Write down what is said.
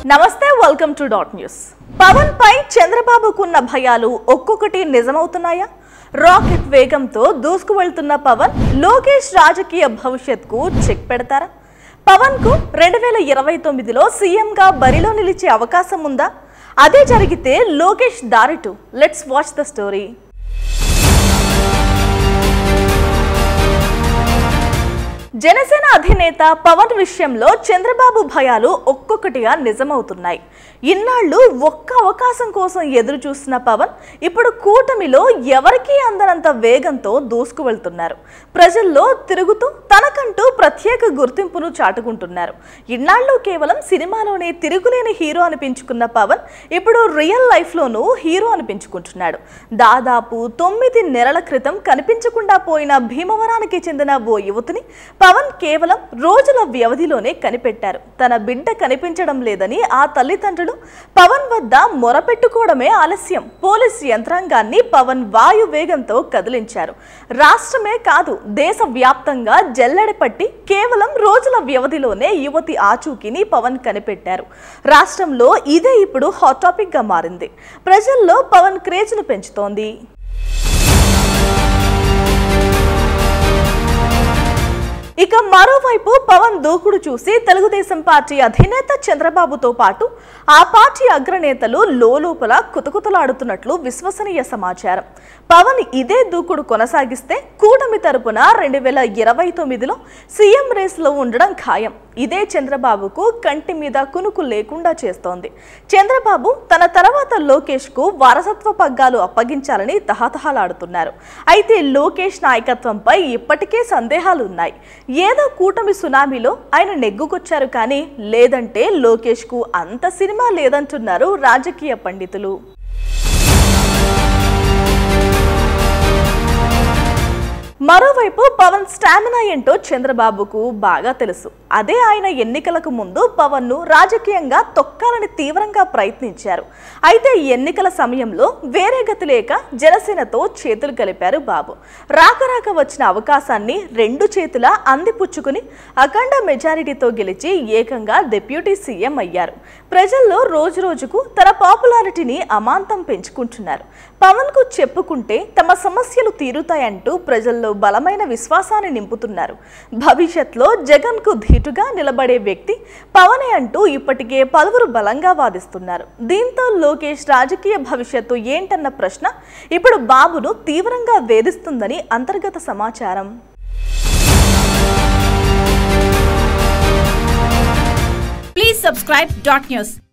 నమస్తే welcome to dot news Pawan పై చంద్రబాబుకున్న భయాలు ఒక్కొక్కటి నిజమవుతున్నాయా రాకెట్ వేగంతో దూసుకు వెళ్తున్న పవన్ లోకేష్ రాజకీయ భవిష్యత్కు చెక్ పెడతారా పవన్ కు రెండు వేల ఇరవై తొమ్మిదిలో సీఎంగా బరిలో నిలిచే అవకాశం ఉందా అదే జరిగితే లోకేష్ దారిటు let's watch the story Janasena అధినేత పవన్ విషయంలో చంద్రబాబు భయాలు ఒక్కొక్కటిగా నిజమవుతున్నాయి ఇన్నాళ్ళు ఒక్క అవకాశం కోసం ఎదురు చూస్తున్న పవన్ ఇప్పుడు కూటమిలో ఎవరికీ అందనంత వేగంతో దూసుకు వెళ్తున్నారు ప్రజల్లో తిరుగుతూ తనకంటూ ప్రత్యేక గుర్తింపును చాటుకుంటున్నారు ఇన్నాళ్ళు కేవలం సినిమాలోనే తిరుగులేని హీరో అనిపించుకున్న పవన్ ఇప్పుడు రియల్ లైఫ్లోనూ హీరో అనిపించుకుంటున్నాడు దాదాపు తొమ్మిది నెలల క్రితం కనిపించకుండా పోయిన భీమవరానికి చెందిన ఓ యువతిని పవన్ కేవలం రోజుల వ్యవధిలోనే కనిపెట్టారు తన బిడ్డ కనిపించడం లేదని ఆ తల్లిదండ్రులు పవన్ వద్ద మొరపెట్టుకోవడమే ఆలస్యం పోలీస్ యంత్రాంగాన్ని పవన్ వాయు వేగంతో కదిలించారు రాష్ట్రమే కాదు దేశ వ్యాప్తంగా జల్లెడ పట్టి కేవలం రోజుల వ్యవధిలోనే యువతి ఆచూకీని పవన్ కనిపెట్టారు రాష్ట్రంలో ఇదే ఇప్పుడు హాట్ టాపిక్ గా మారింది ప్రజల్లో పవన్ క్రేజ్ను పెంచుతోంది ఇక మరోవైపు పవన్ దూకుడు చూసి తెలుగుదేశం పార్టీ అధినేత చంద్రబాబుతో పాటు ఆ పార్టీ అగ్రనేతలు లోలోపల కుతకుతలాడుతున్నట్లు విశ్వసనీయ సమాచారం పవన్ ఇదే దూకుడు కొనసాగిస్తే కూటమి తరపున రెండు వేల ఇరవై తొమ్మిదిలో సీఎం రేసులో ఉండడం ఖాయం ఇదే చంద్రబాబుకు కంటి మీద కునుకు లేకుండా చేస్తోంది చంద్రబాబు తన తర్వాత లోకేష్ కు వారసత్వ పగ్గాలు అప్పగించాలని తహతహలాడుతున్నారు అయితే లోకేష్ నాయకత్వంపై ఇప్పటికే సందేహాలు ఉన్నాయి ఏదో కూటమి సునామీలో ఆయన నెగ్గుకొచ్చారు కానీ లేదంటే లోకేష్ కు అంత సినిమా లేదంటున్నారు రాజకీయ పండితులు మరోవైపు పవన్ స్టామినా ఏంటో చంద్రబాబుకు బాగా తెలుసు అదే ఆయన ఎన్నికలకు ముందు పవన్ ను రాజకీయంగా తొక్కాలని తీవ్రంగా ప్రయత్నించారు అయితే ఎన్నికల సమయంలో వేరే గతి లేక జనసేనతో చేతులు కలిపారు బాబు రాక రాక వచ్చిన అవకాశాన్ని రెండు చేతులా అందిపుచ్చుకుని అఖండ మెజారిటీతో గెలిచి ఏకంగా డిప్యూటీ సీఎం అయ్యారు ప్రజల్లో రోజు రోజుకు తన పాపులారిటీని అమాంతం పెంచుకుంటున్నారు పవన్ కు చెప్పుకుంటే తమ సమస్యలు తీరుతాయంటూ ప్రజల్లో బలమైన విశ్వాసాన్ని నింపుతున్నారు భవిష్యత్తులో జగన్ కు ధీటుగా నిలబడే వ్యక్తి పవనే అంటూ ఇప్పటికే పలువురు బలంగా వాదిస్తున్నారు దీంతో లోకేష్ రాజకీయ భవిష్యత్తు ఏంటన్న ప్రశ్న ఇప్పుడు బాబును తీవ్రంగా వేధిస్తుందని అంతర్గత సమాచారం Please subscribe Dot News.